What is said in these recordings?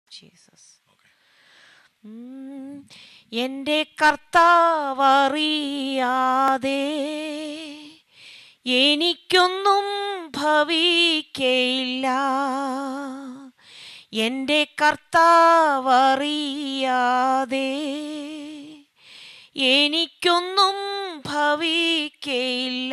Jesus ഉം, എൻ്റെ കർത്താവറിയാതെ എനിക്കൊന്നും ഭവിക്കയില്ല എൻ്റെ കർത്താവറിയാതെ എനിക്കൊന്നും ഭവിക്കയില്ല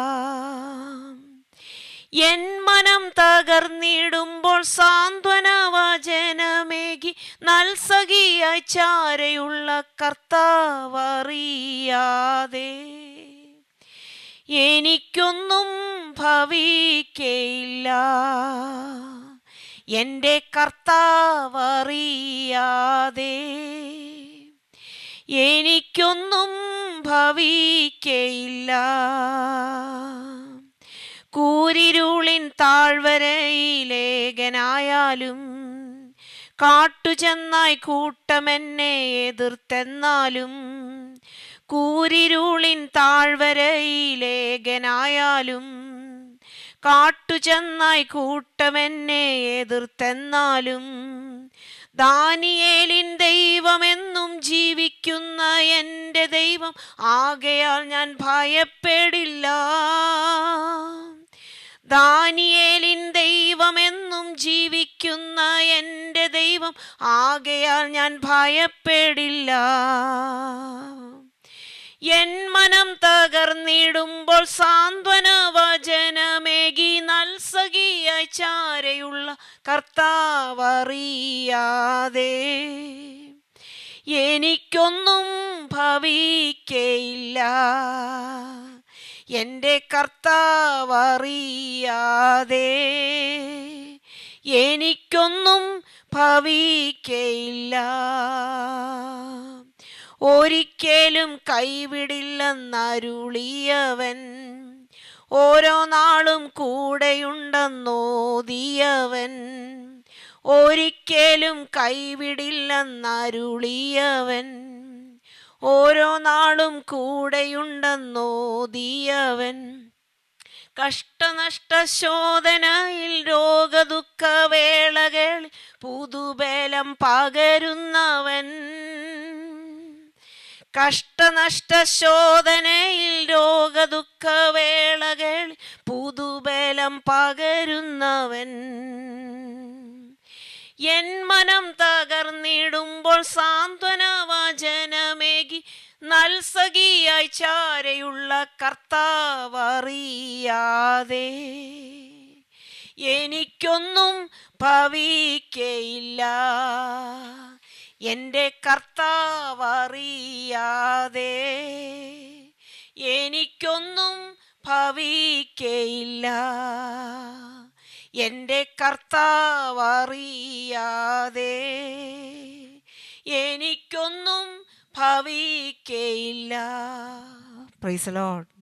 എൻ മനം തകർന്നിടുമ്പോൾ സാന്ത്വന വചനമേകി നൽസഖിയായി ചാരയുള്ള കർത്താവറിയാതെ എനിക്കൊന്നും ഭവിക്കയില്ല എൻ്റെ കർത്താവറിയാതെ എനിക്കൊന്നും ഭവിക്കയില്ല കൂരിരുളിൻ താഴ്വരയിലേകനായാലും കാട്ടുചെന്നായി കൂട്ടമെന്നെ എതിർത്തെന്നാലും കൂരിരുളിൻ താഴ്വരയിലേകനായാലും കാട്ടുചെന്നായി കൂട്ടമെന്നെ എതിർത്തെന്നാലും ദാനിയേലിൻ ദൈവമെന്നും ജീവിക്കുന്ന എൻ്റെ ദൈവം ആകയാൽ ഞാൻ ഭയപ്പെടില്ല ദാനിയേലിൻ ദൈവമെന്നും ജീവിക്കുന്ന എൻ്റെ ദൈവം ആകയാൽ ഞാൻ ഭയപ്പെടില്ല എൻ മനം തകർന്നിടുമ്പോൾ സാന്ത്വന വചനമേകി നൽസഖിയായി ചാരയുള്ള കർത്താവറിയാതെ എനിക്കൊന്നും ഭവിക്കയില്ല എൻ്റെ കർത്താവറിയാതെ എനിക്കൊന്നും ഭവിക്കയില്ല ഒരിക്കലും കൈവിടില്ലെന്നരുളിയവൻ ഓരോ നാളും കൂടെയുണ്ടെന്നോതിയവൻ ഒരിക്കലും കൈവിടില്ലെന്നരുളിയവൻ ഓരോ നാളും കൂടെയുണ്ടെന്നോതിയവൻ കഷ്ടനഷ്ട ശോധനയിൽ രോഗദുഃഖ വേളകളിൽ പുതുബലം പകരുന്നവൻ കഷ്ടനഷ്ട ശോധനയിൽ രോഗദുഃഖ വേളകളിൽ പുതുബലം പകരുന്നവൻ എൻ മനം തകർന്നിടുമ്പോൾ സാന്ത്വന വചനമേകി നൽസഖിയായി ചാരയുള്ള കർത്താവറിയാതെ എനിക്കൊന്നും ഭവിക്കയില്ല എൻ്റെ കർത്താവറിയാതെ എനിക്കൊന്നും ഭവിക്കയില്ല എൻ്റെ കർത്താവറിയാതെ എനിക്കൊന്നും ഭവിക്കയില്ല പ്രൈസ് ലോഡ്